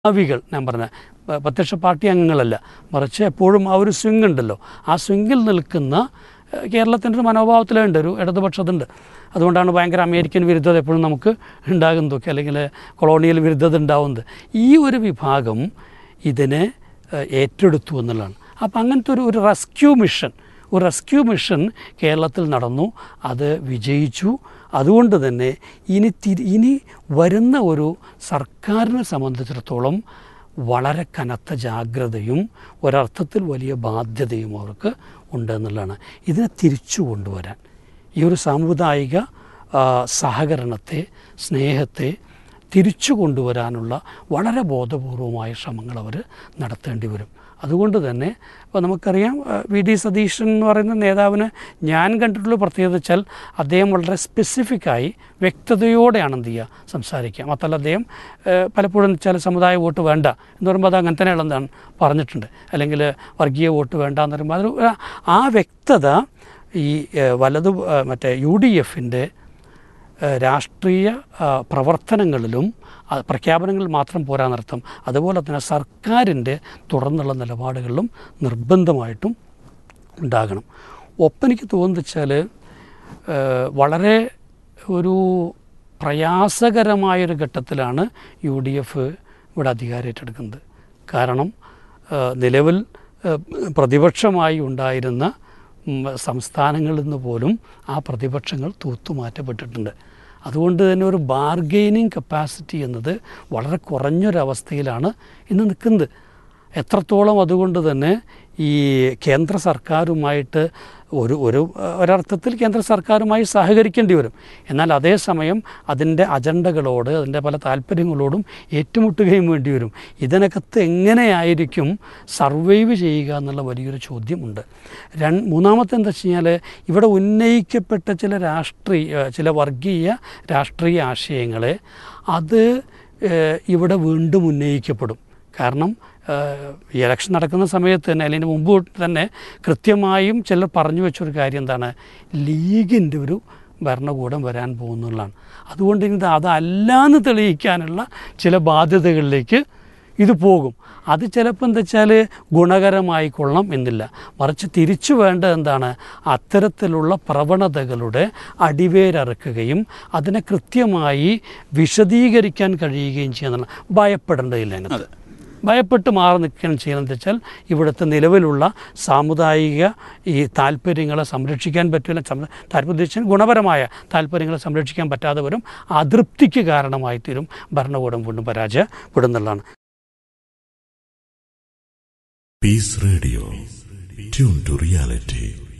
ഭാവികൾ ഞാൻ പറഞ്ഞ പ- പ്രത്യക്ഷ പാർട്ടി അംഗങ്ങളല്ല മറിച്ച് എപ്പോഴും ആ ഒരു സ്വിംഗ് ഉണ്ടല്ലോ ആ സ്വിംഗിൽ നിൽക്കുന്ന ഏഹ്, കേരളത്തിൻ്റെ ഒരു മനോഭാവത്തിലുണ്ട് ഒരു ഇടതുപക്ഷത്തുണ്ട് അതുകൊണ്ടാണ് ഭയങ്കര അമേരിക്കൻ വിരുദ്ധത എപ്പോഴും നമുക്ക് ഉണ്ടാകുന്നതൊക്കെ അല്ലെങ്കിൽ കൊളോണിയൽ വിരുദ്ധത ഉണ്ടാവുന്നത് ഈ ഒരു വിഭാഗം ഇതിനെ ഏഹ്, ഏറ്റെടുത്തു എന്നുള്ളതാണ് അപ്പം അങ്ങനത്തെ ഒരു ഒരു റെസ്ക്യൂ മിഷൻ ഒരു റെസ്ക്യൂ മിഷൻ കേരളത്തിൽ നടന്നു അത് വിജയിച്ചു അതുകൊണ്ട് തന്നെ ഇനി തിരി ഇനി വരുന്ന ഒരു സർക്കാരിനെ സംബന്ധിച്ചിടത്തോളം വളരെ കനത്ത ജാഗ്രതയും ഒരർത്ഥത്തിൽ വലിയ ബാധ്യതയും അവർക്ക് ഉണ്ട് എന്നുള്ളതാണ് ഇതിനെ തിരിച്ചു കൊണ്ടുവരാൻ ഈ ഒരു സാമുദായിക ആ, സഹകരണത്തെ സ്നേഹത്തെ തിരിച്ചു കൊണ്ടുവരാനുള്ള വളരെ ബോധപൂർവമായ ശ്രമങ്ങൾ അവർ നടത്തേണ്ടി വരും അതുകൊണ്ട് തന്നെ ഇപ്പോൾ നമുക്കറിയാം ആ, വി ഡി സതീശൻ എന്ന് പറയുന്ന നേതാവിന് ഞാൻ കണ്ടിട്ടുള്ള പ്രത്യേകത വെച്ചാൽ അദ്ദേഹം വളരെ സ്പെസിഫിക്കായി വ്യക്തതയോടെയാണ് എന്ത് ചെയ്യുക സംസാരിക്കുക മാത്രമല്ല അദ്ദേഹം ആ, പലപ്പോഴും വെച്ചാൽ സമുദായ വോട്ട് വേണ്ട എന്ന് പറയുമ്പോൾ അത് അങ്ങനെ തന്നെയാണെന്നാണ് പറഞ്ഞിട്ടുണ്ട് അല്ലെങ്കിൽ വർഗീയ വോട്ട് വേണ്ട എന്ന് പറയുമ്പോൾ അതൊരു ആ വ്യക്തത ഈ ആ, വലതു ആ, മറ്റേ യു ഡി എഫിൻ്റെ ഏഹ് രാഷ്ട്രീയ ആ, പ്രവർത്തനങ്ങളിലും ആ, പ്രഖ്യാപനങ്ങളിൽ മാത്രം പോരാന്നർത്ഥം അതുപോലെ തന്നെ സർക്കാരിൻ്റെ തുടർന്നുള്ള നിലപാടുകളിലും നിർബന്ധമായിട്ടും ഉണ്ടാകണം ഒപ്പം എനിക്ക് തോന്നുന്നത് വെച്ചാൽ ഏഹ് വളരെ ഒരു പ്രയാസകരമായൊരു ഘട്ടത്തിലാണ് യു ഡി എഫ് ഇവിടെ അധികാരം ഏറ്റെടുക്കുന്നത് കാരണം ഏഹ് നിലവിൽ ഏഹ് പ്രതിപക്ഷമായി ഉണ്ടായിരുന്ന ഉം, സംസ്ഥാനങ്ങളിൽ നിന്ന് പോലും ആ പ്രതിപക്ഷങ്ങൾ തൂത്തുമാറ്റപ്പെട്ടിട്ടുണ്ട് അതുകൊണ്ട് തന്നെ ഒരു ബാർഗെയിനിങ് കപ്പാസിറ്റി എന്നത് വളരെ കുറഞ്ഞൊരവസ്ഥയിലാണ് ഇന്ന് നിൽക്കുന്നത് എത്രത്തോളം അതുകൊണ്ട് തന്നെ ഈ കേന്ദ്ര സർക്കാരുമായിട്ട് ഒരു ഒരു ഒരർത്ഥത്തിൽ കേന്ദ്ര സർക്കാരുമായി സഹകരിക്കേണ്ടി വരും എന്നാൽ അതേസമയം അതിൻ്റെ അജണ്ടകളോട് അതിൻ്റെ പല താല്പര്യങ്ങളോടും ഏറ്റുമുട്ടുകയും വേണ്ടി വരും ഇതിനകത്ത് എങ്ങനെയായിരിക്കും സർവൈവ് ചെയ്യുക എന്നുള്ള വലിയൊരു ചോദ്യമുണ്ട് രൺ മൂന്നാമത്തെ എന്താ വെച്ച് കഴിഞ്ഞാൽ ഇവിടെ ഉന്നയിക്കപ്പെട്ട ചില രാഷ്ട്രീയ ചില വർഗീയ രാഷ്ട്രീയ ആശയങ്ങളെ അത് ഏഹ്, ഇവിടെ വീണ്ടും ഉന്നയിക്കപ്പെടും കാരണം ഏഹ്, ഈ ഇലക്ഷൻ നടക്കുന്ന സമയത്ത് തന്നെ അല്ലെങ്കിൽ മുമ്പ് തൊട്ട് തന്നെ കൃത്യമായും ചിലർ പറഞ്ഞു വെച്ചൊരു കാര്യം എന്താണ് ലീഗിൻ്റെ ഒരു ഭരണകൂടം വരാൻ പോകുന്നുള്ളതാണ് അതുകൊണ്ട് ഇത് അതല്ലാന്ന് തെളിയിക്കാനുള്ള ചില ബാധ്യതകളിലേക്ക് ഇത് പോകും അത് ചിലപ്പോൾ എന്താ വെച്ചാൽ ഗുണകരമായിക്കൊള്ളണം എന്നില്ല മറിച്ച് തിരിച്ചു വേണ്ടത് എന്താണ് അത്തരത്തിലുള്ള പ്രവണതകളുടെ അടിവേരറുക്കുകയും അതിനെ കൃത്യമായി വിശദീകരിക്കാൻ കഴിയുകയും ചെയ്യുന്നുള്ള ഭയപ്പെടേണ്ടതില്ല അതിനകത്ത് ഭയപ്പെട്ട് മാറി നിൽക്കുകയാണ് ചെയ്യുന്നത് വെച്ചാൽ ഇവിടുത്തെ നിലവിലുള്ള സാമുദായിക ഈ താല്പര്യങ്ങളെ സംരക്ഷിക്കാൻ പറ്റില്ല താല്പര്യം ഉദ്ദേശിച്ചാൽ ഗുണപരമായ താല്പര്യങ്ങളെ സംരക്ഷിക്കാൻ പറ്റാതെ വരും അതൃപ്തിക്ക് കാരണമായി തീരും ഭരണകൂടം വീണ്ടും പരാജയപ്പെടുന്നുള്ളതാണ് Peace Radio. Tune to reality.